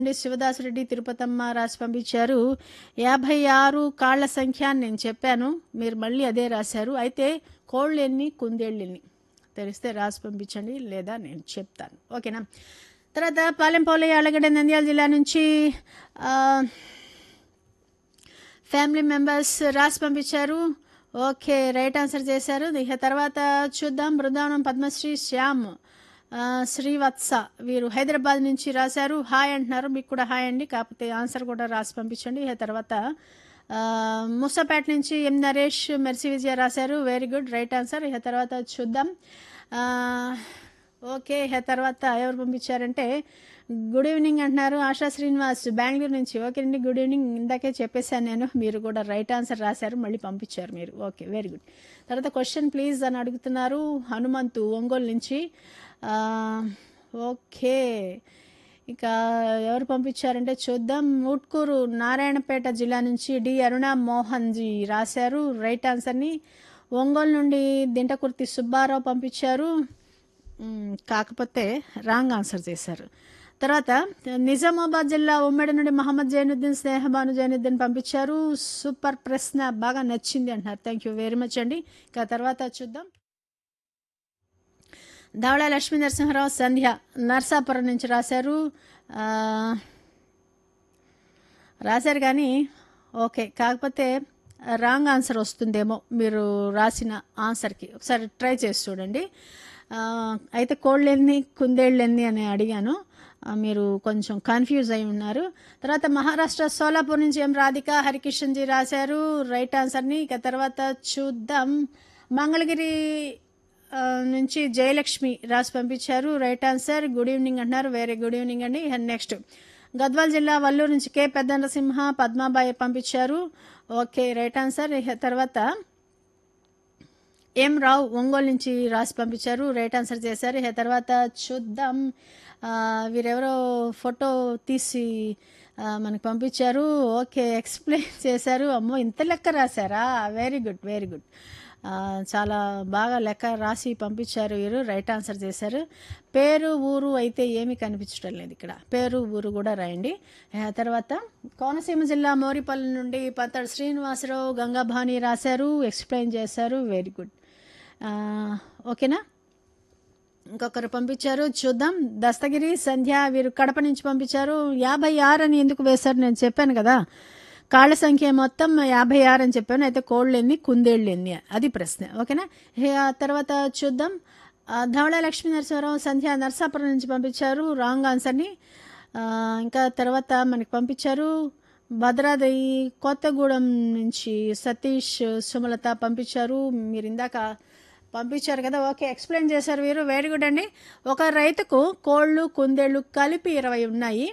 నుండి శివదాసరెడ్డి తిరుపతమ్మ రాసి పంపించారు యాభై ఆరు కాళ్ల సంఖ్య అని నేను చెప్పాను మీరు మళ్ళీ అదే రాశారు అయితే కోళ్ళు ఎన్ని కుందేళ్ళు ఎన్ని తెలిస్తే రాసి పంపించండి లేదా నేను చెప్తాను ఓకేనా తర్వాత పాలెంపల్లి అలగడ్డ నంద్యాల జిల్లా నుంచి ఆ, ఫ్యామిలీ మెంబర్స్ రాసి పంపించారు ఓకే రైట్ ఆన్సర్ చేశారు ఇక తర్వాత చూద్దాం బృందావనం పద్మశ్రీ శ్యామ్ ఆ, శ్రీవత్స వీరు హైదరాబాద్ నుంచి రాశారు హాయ్ అంటున్నారు మీకు కూడా హాయ్ అండి కాకపోతే ఆన్సర్ కూడా రాసి పంపించండి ఇక తర్వాత ఆ, మూసాపేట నుంచి ఎం నరేష్ మెర్సీ విజయ రాశారు వెరీ గుడ్ రైట్ ఆన్సర్ ఇక తర్వాత చూద్దాం ఆ, ఓకే ఇక తర్వాత ఎవరు పంపించారంటే గుడ్ ఈవినింగ్ అంటున్నారు ఆశా శ్రీనివాస్ బెంగళూరు నుంచి ఓకే అండి గుడ్ ఈవినింగ్ ఇందాకే చెప్పేశాను నేను మీరు కూడా రైట్ ఆన్సర్ రాశారు మళ్ళీ పంపించారు మీరు ఓకే వెరీ గుడ్ తర్వాత క్వశ్చన్ ప్లీజ్ అని అడుగుతున్నారు హనుమంతు ఒంగోలు నుంచి ఆ, ఓకే ఇక ఎవరు పంపించారంటే చూద్దాం ఊట్కూరు నారాయణపేట జిల్లా నుంచి డి అరుణ మోహన్ జీ రాశారు రైట్ ఆన్సర్ని ఒంగోలు నుండి దింటకుర్తి సుబ్బారావు పంపించారు మ్, కాకపోతే రాంగ్ ఆన్సర్ చేశారు తర్వాత నిజామాబాద్ జిల్లా ఉమ్మడి నుండి మహమ్మద్ జైనుద్దీన్ స్నేహబాను జైనుద్దీన్ పంపించారు సూపర్ ప్రశ్న బాగా నచ్చింది అంటున్నారు థ్యాంక్ యూ వెరీ మచ్ అండి ఇక తర్వాత చూద్దాం ధవళ లక్ష్మీ నరసింహరావు సంధ్య నర్సాపురం నుంచి రాశారు ఆ, రాశారు కానీ ఓకే కాకపోతే రాంగ్ ఆన్సర్ వస్తుందేమో మీరు రాసిన ఆన్సర్కి ఒకసారి ట్రై చేసి చూడండి ఆ, అయితే కోళ్ళు ఎన్ని కుందేళ్ళు ఎన్ని అని అడిగాను ఆ, మీరు కొంచెం కన్ఫ్యూజ్ అయి ఉన్నారు తర్వాత మహారాష్ట్ర సోలాపూర్ నుంచి ఎం రాధిక హరికిషన్ జీ రాశారు రైట్ ఆన్సర్ని ఇక తర్వాత చూద్దాం మంగళగిరి ఆ, నుంచి జయలక్ష్మి రాసి పంపించారు రైట్ ఆన్సర్ గుడ్ ఈవినింగ్ అంటున్నారు వెరీ గుడ్ ఈవినింగ్ అండి నెక్స్ట్ గద్వాల్ జిల్లా వల్లూరు నుంచి కే పెద్ద నరసింహ పద్మాబాయి పంపించారు ఓకే రైట్ ఆన్సర్ ఇక తర్వాత ఎం రావు ఒంగోలు నుంచి రాసి పంపించారు రైట్ ఆన్సర్ చేశారు ఇక తర్వాత చూద్దాం ఆ, వీరెవరో ఫోటో తీసి ఆ, మనకు పంపించారు ఓకే ఎక్స్ప్లెయిన్ చేశారు అమ్మో ఇంత లెక్క రాశారా వెరీ గుడ్ వెరీ గుడ్ ఆ, చాలా బాగా లెక్క రాసి పంపించారు వీరు రైట్ ఆన్సర్ చేశారు పేరు ఊరు అయితే ఏమీ కనిపించడం లేదు ఇక్కడ పేరు ఊరు కూడా రాయండి ఆ తర్వాత కోనసీమ జిల్లా మోరిపల్లి నుండి పంతడు శ్రీనివాసరావు గంగాభాని రాశారు ఎక్స్ప్లెయిన్ చేశారు వెరీ గుడ్ ఆ, ఓకేనా ఇంకొకరు పంపించారు చూద్దాం దస్తగిరి సంధ్య వీరు కడప నుంచి పంపించారు యాభై ఆరు అని ఎందుకు వేశారు నేను చెప్పాను కదా కాళ్ళ సంఖ్య మొత్తం యాభై ఆరు అని చెప్పాను అయితే కోళ్ళు ఎన్ని కుందేళ్ళు ఎన్ని అది ప్రశ్న ఓకేనా ఇక ఆ తర్వాత చూద్దాం ఆ, ధవళ లక్ష్మీ నరసింహారావు సంధ్య నర్సాపురం నుంచి పంపించారు రాంగ్ ఆన్సర్ని ఆ, ఇంకా తర్వాత మనకి పంపించారు భద్రాద్రి కొత్తగూడెం నుంచి సతీష్ సుమలత పంపించారు మీరు ఇందాక పంపించారు కదా ఓకే ఎక్స్ప్లెయిన్ చేశారు వీరు వెరీ గుడ్ అండి ఒక రైతుకు కోళ్ళు కుందేళ్ళు కలిపి ఇరవై ఉన్నాయి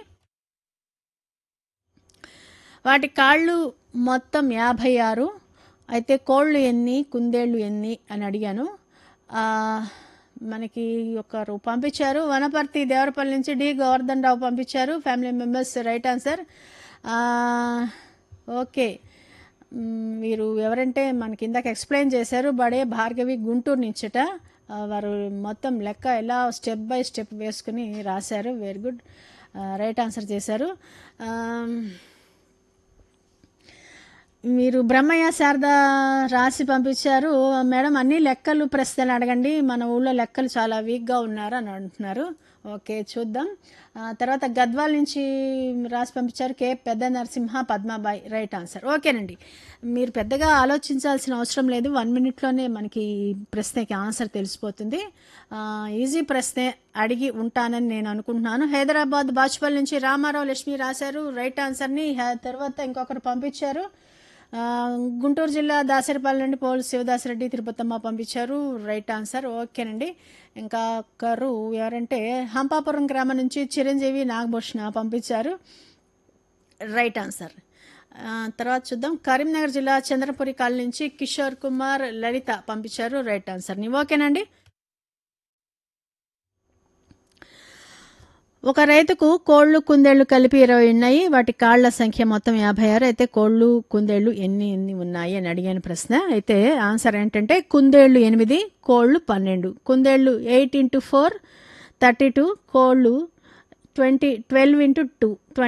వాటి కాళ్ళు మొత్తం యాభై ఆరు అయితే కోళ్ళు ఎన్ని కుందేళ్ళు ఎన్ని అని అడిగాను ఆ, మనకి ఒకరు పంపించారు వనపర్తి దేవరపల్లి నుంచి డి గోవర్ధన్ రావు పంపించారు ఫ్యామిలీ మెంబర్స్ రైట్ ఆన్సర్ ఆ, ఓకే మ్, వీరు ఎవరంటే మనకి ఇందాక ఎక్స్ప్లెయిన్ చేశారు బడే భార్గవి గుంటూరు నుంచట ఆ, వారు మొత్తం లెక్క ఎలా స్టెప్ బై స్టెప్ వేసుకుని రాశారు వెరీ గుడ్ రైట్ ఆన్సర్ చేశారు ఆమ్, మీరు బ్రహ్మయ్య శారద రాసి పంపించారు మేడం అన్ని లెక్కలు ప్రశ్నలు అడగండి మన ఊళ్ళో లెక్కలు చాలా వీక్గా ఉన్నారు అని అంటున్నారు ఓకే చూద్దాం ఆ, తర్వాత గద్వాల్ నుంచి రాసి పంపించారు కే పెద్ద నరసింహ పద్మాబాయి రైట్ ఆన్సర్ ఓకేనండి మీరు పెద్దగా ఆలోచించాల్సిన అవసరం లేదు వన్ మినిట్లోనే మనకి ఈ ప్రశ్నకి ఆన్సర్ తెలిసిపోతుంది ఆ, ఈజీ ప్రశ్నే అడిగి ఉంటానని నేను అనుకుంటున్నాను హైదరాబాద్ బాచుపల్లి నుంచి రామారావు లక్ష్మి రాశారు రైట్ ఆన్సర్ని హ- తర్వాత ఇంకొకరు పంపించారు ఆ, గుంటూరు జిల్లా దాసరిపల్లి నుండి పోల్ శివదాసరెడ్డి తిరుపతమ్మ పంపించారు రైట్ ఆన్సర్ ఓకేనండి ఇంకా ఒకరు ఎవరంటే హంపాపురం గ్రామం నుంచి చిరంజీవి నాగభూషణ పంపించారు రైట్ ఆన్సర్ ఆ, తర్వాత చూద్దాం కరీంనగర్ జిల్లా చంద్రపురి కాలనీ నుంచి కిషోర్ కుమార్ లలిత పంపించారు రైట్ ఆన్సర్ని ఓకేనండి ఒక రైతుకు కోళ్ళు కుందేళ్లు కలిపి ఇరవై ఉన్నాయి వాటి కాళ్ల సంఖ్య మొత్తం యాభై ఆరు అయితే కోళ్ళు కుందేళ్లు ఎన్ని ఎన్ని ఉన్నాయి అని అడిగాను ప్రశ్న అయితే ఆన్సర్ ఏంటంటే కుందేళ్లు ఎనిమిది కోళ్ళు పన్నెండు కుందేళ్లు eight into four thirty two కోళ్ళు ట్వంటీ ట్వెల్వ్ ఇంటూ టూ